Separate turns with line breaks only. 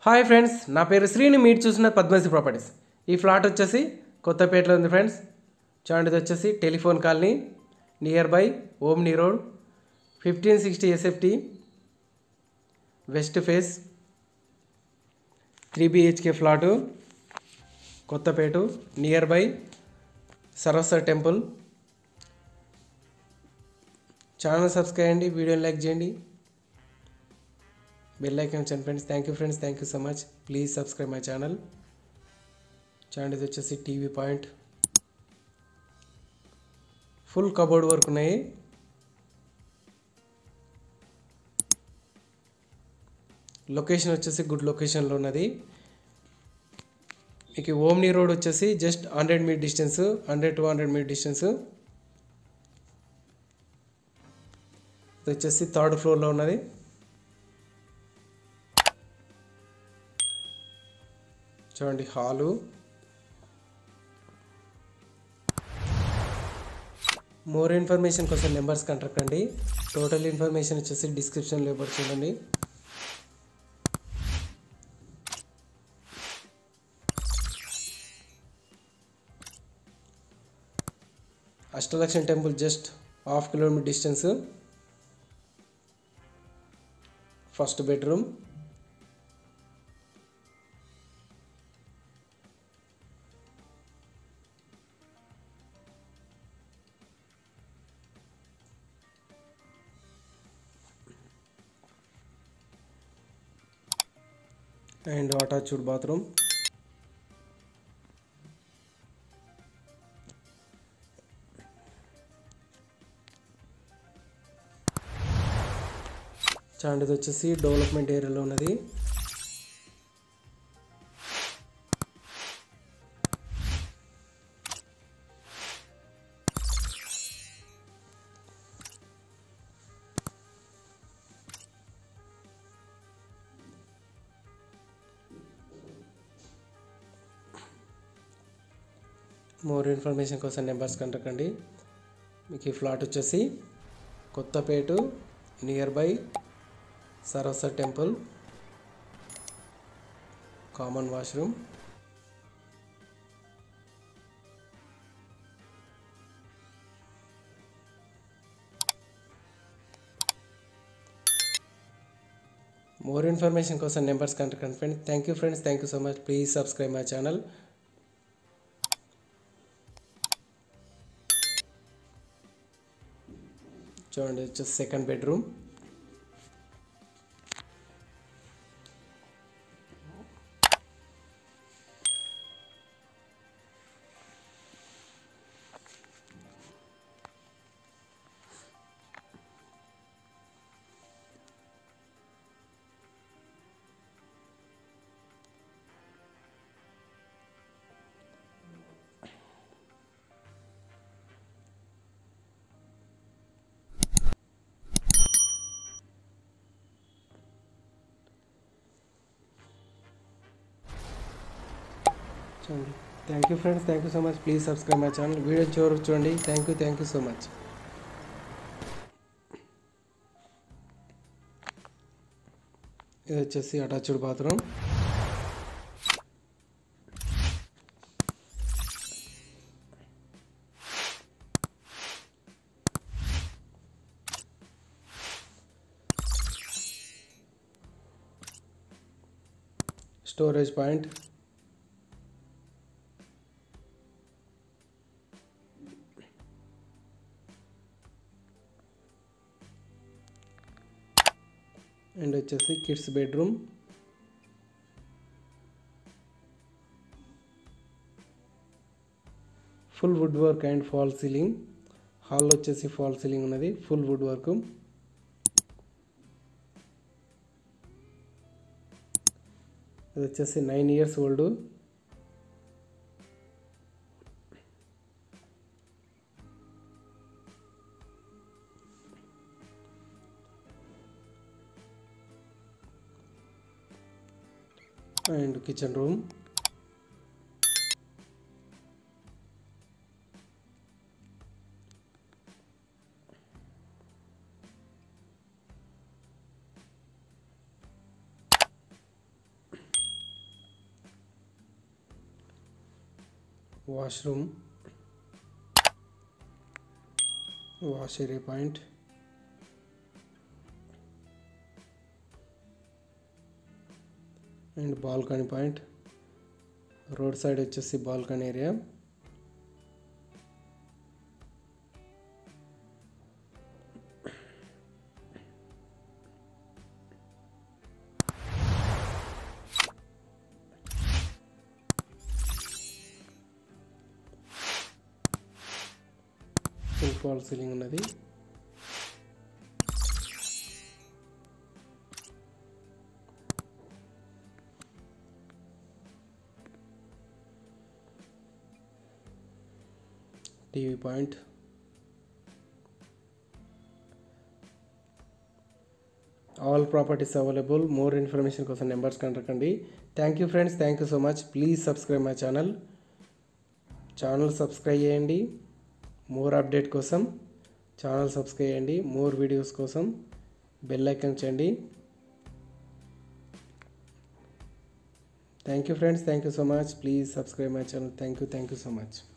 hi friends నా పేరు శ్రీని మీరు చూసిన పద్మశ్రీ ప్రాపర్టీస్ ఈ ఫ్లాట్ వచ్చేసి కొత్తపేటలో ఉంది ఫ్రెండ్స్ చూడండి ఇది వచ్చేసి telephone colony nearby omni road fifteen sixty SFT west face three BHK flat Kottapeta near by Saraswati temple channel subscribe చేయండి వీడియోని లైక్ చేయండి బెల్ ఐకాన్ వచ్చాను friends thank you friends thank you so much please subscribe my channel చూడండి ఇది వచ్చేసి TV point full cupboard work ఉన్నాయి location వచ్చేసి good లొకేషన్లో ఉన్నది మీకు ఓమ్ని రోడ్ వచ్చేసి just hundred meter distance hundred to hundred meter distance ఇది వచ్చేసి థర్డ్ ఫ్లోర్లో ఉన్నది చూడండి హాలు మోర్ ఇన్ఫర్మేషన్ కోసం నెంబర్స్ కాంటాక్ట్ అండి టోటల్ ఇన్ఫర్మేషన్ వచ్చేసి డిస్క్రిప్షన్లో ఇవ్వబడి చూడండి Ashtalakshmi temple just half kilometer distance first bedroom and attached bathroom చూడండి ఇది వచ్చేసి డెవలప్మెంట్ ఏరియాలో ఉన్నది మోర్ ఇన్ఫర్మేషన్ కోసం నెంబర్స్ కాంటాక్ట్ అండి మీకు ఈ ఫ్లాట్ వచ్చేసి Kothapeta near by Saraswati temple common washroom more information కోసం numbers contact friends thank you friends thank you so much please subscribe my channel చూడండి వచ్చేసి సెకండ్ బెడ్రూమ్ చూడండి thank you friends thank you so much please subscribe my channel video చివరికి చూడండి thank you thank you so much ఇది వచ్చేసి attached bathroom storage point and వచ్చేసి kids bedroom full wood work and fall ceiling హాల్లో వచ్చేసి fall ceiling ఉన్నది full wood work ఇది వచ్చేసి nine years old and kitchen room washroom wash area point and balcony point road side వచ్చేసి balcony area full fall ceiling ఉన్నది TV point all properties available more information కోసం numbers కంటకండి thank you friends thank you so much please subscribe my channel channel subscribe చేయండి more update కోసం channel subscribe చేయండి more videos కోసం bell icon చేయండి thank you friends thank you so much please subscribe my channel thank you thank you so much